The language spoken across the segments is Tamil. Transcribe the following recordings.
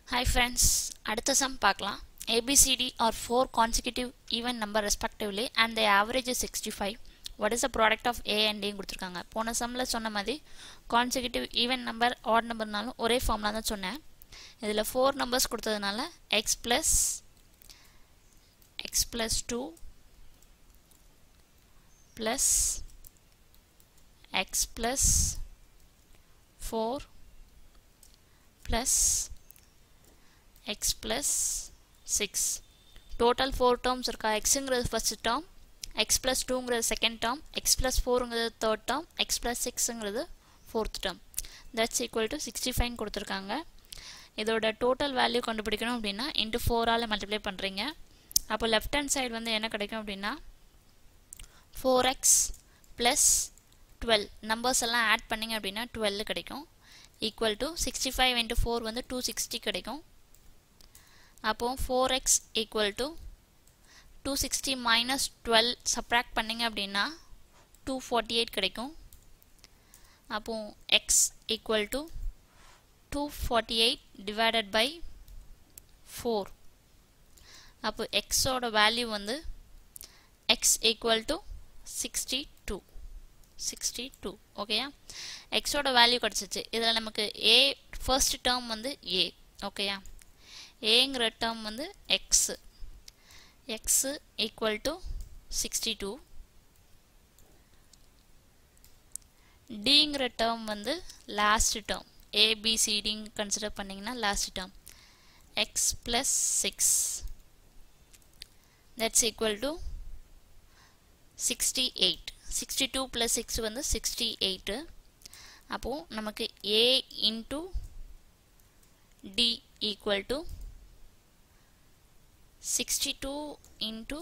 ஹாய் ஃப்ரெண்ட்ஸ் அடுத்த சம் பார்க்கலாம் A B C D are four consecutive even number respectively and the average is sixty five what is the product of A and டியும் கொடுத்துருக்காங்க போன சம்மில் சொன்ன மாதிரி கான்சிக்யூட்டிவ் ஈவன் நம்பர் ஆட் நம்பர்னாலும் ஒரே ஃபார்ம்லாம் தான் சொன்னேன் இதில் ஃபோர் நம்பர்ஸ் கொடுத்ததுனால X plus X plus two plus X plus four plus x plus 6 total 4 terms இருக்கா xங்கிறது first term x plus 2ங்கிறது second term x plus 4ங்கிறது third term x plus 6ங்கிறது fourth term that's equal to 65 கொடுத்துருக்காங்க இதோட total value கண்டுபிடிக்கணும் அப்படின்னா into 4 ஆல் multiply பண்ணுறீங்க அப்போ left hand side வந்து என்ன கிடைக்கும் அப்படின்னா 4x plus 12 numbers எல்லாம் add பண்ணிங்க அப்படின்னா 12 கிடைக்கும் equal to 65 into 4 வந்து 260 கிடைக்கும் அப்போ four X equal to two sixty minus twelve subtract பண்ணிங்க அப்படின்னா டூ ஃபார்ட்டி எயிட் கிடைக்கும் அப்போ X equal to two forty eight divided by four அப்போ எக்ஸோட வேல்யூ வந்து X equal to sixty two sixty two ஓகேயா எக்ஸோட வேல்யூ கிடச்சிச்சு இதில் நமக்கு ஏ ஃபர்ஸ்ட் டேர்ம் வந்து ஏ ஓகேயா ஏங்கிற டேர்ம் வந்து X X equal to sixty two டிங்கிற டேர்ம் வந்து லாஸ்ட் டேர்ம் ஏபிசிடின்னு கன்சிடர் பண்ணிங்கன்னா last term X plus six that's equal to sixty eight sixty two plus six வந்து சிக்ஸ்டி எயிட்டு அப்போது நமக்கு A into D equal to 62 into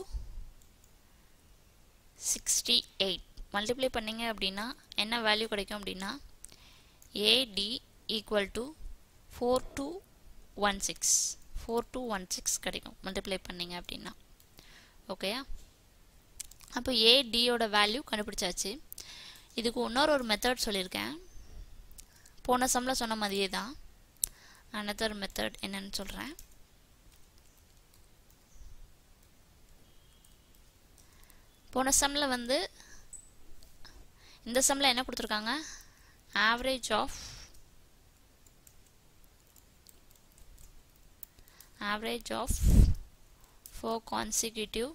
68 multiply பண்ணிங்க அப்படின்னா என்ன வேல்யூ கிடைக்கும் அப்படின்னா A D equal to four two one six four two one six கிடைக்கும் மல்டிப்ளை பண்ணிங்க அப்படின்னா ஓகேயா அப்போ ஏடியோட வேல்யூ கண்டுபிடிச்சாச்சு இதுக்கு இன்னொரு ஒரு மெத்தட் சொல்லியிருக்கேன் போன சம்மில் சொன்ன மாதிரியே தான் அனதர் மெத்தட் என்னன்னு சொல்கிறேன் போன சம்மில் வந்து இந்த சம்மில் என்ன கொடுத்துருக்காங்க average of average of four consecutive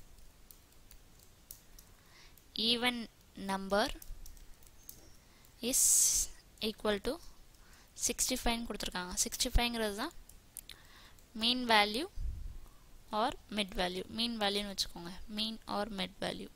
even number is equal to sixty ஃபைவ்னு கொடுத்துருக்காங்க சிக்ஸ்டி ஃபைவ்ங்கிறது தான் mean value or mid value mean வேல்யூன்னு வச்சுக்கோங்க mean or mid value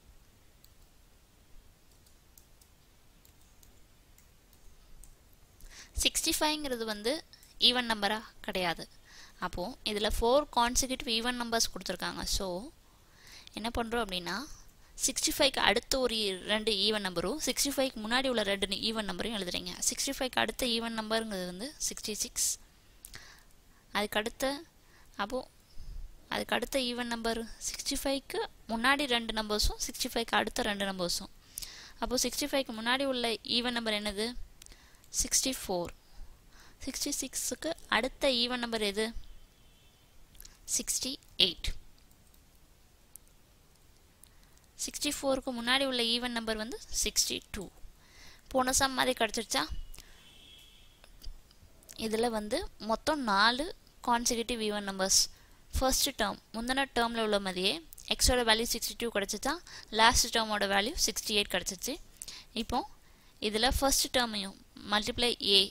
sixty ஃபைவ்ங்கிறது வந்து ஈவன் நம்பராக கிடையாது அப்போது இதில் ஃபோர் கான்சிக்யூட்டிவ் ஈவன் நம்பர்ஸ் கொடுத்துருக்காங்க ஸோ என்ன பண்ணுறோம் அப்படின்னா சிக்ஸ்டி ஃபைவ்க்கு அடுத்த ஒரு ரெண்டு ஈவன் நம்பரும் சிக்ஸ்டி ஃபைவ்க்கு முன்னாடி உள்ள ரெண்டு ஈவன் நம்பரையும் எழுதுறீங்க சிக்ஸ்டி ஃபைவ்க்கு அடுத்த ஈவன் நம்பருங்கிறது வந்து சிக்ஸ்டி சிக்ஸ் அதுக்கு அடுத்த அப்போது அதுக்கு அடுத்த ஈவன் நம்பர் சிக்ஸ்டி ஃபைவ்க்கு முன்னாடி ரெண்டு நம்பர்ஸும் சிக்ஸ்டி ஃபைவ்க்கு அடுத்த ரெண்டு நம்பர்ஸும் அப்போது சிக்ஸ்டி ஃபைவ்க்கு முன்னாடி உள்ள ஈவன் நம்பர் என்னது சிக்ஸ்டி ஃபோர் சிக்ஸ்டி சிக்ஸுக்கு அடுத்த ஈவன் நம்பர் எது சிக்ஸ்டி எயிட் சிக்ஸ்டி ஃபோருக்கு முன்னாடி உள்ள ஈவன் நம்பர் வந்து சிக்ஸ்டி டூ போன சம் மாதிரி கிடச்சிருச்சா இதில் வந்து மொத்தம் நாலு consecutive even numbers first term முந்தின டேர்மில் உள்ள மாதிரியே எக்ஸோட வேல்யூ சிக்ஸ்டி டூ கிடச்சிச்சா லாஸ்ட் டேர்மோட வேல்யூ சிக்ஸ்டி எயிட் கிடச்சிச்சு இப்போ இதில் ஃபர்ஸ்ட் டேர்மையும் multiply A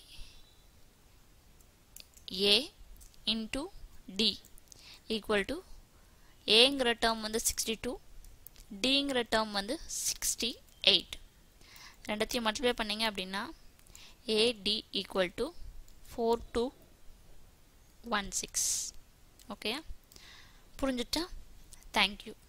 A into D equal to ஏங்கிற டேர்ம் வந்து சிக்ஸ்டி டூ டிங்கிற டேர்ம் வந்து சிக்ஸ்டி எயிட் ரெண்டத்தையும் மல்டிப்ளை பண்ணிங்க அப்படின்னா A D equal to four two one six ஓகேயா புரிஞ்சுட்டா தேங்க்யூ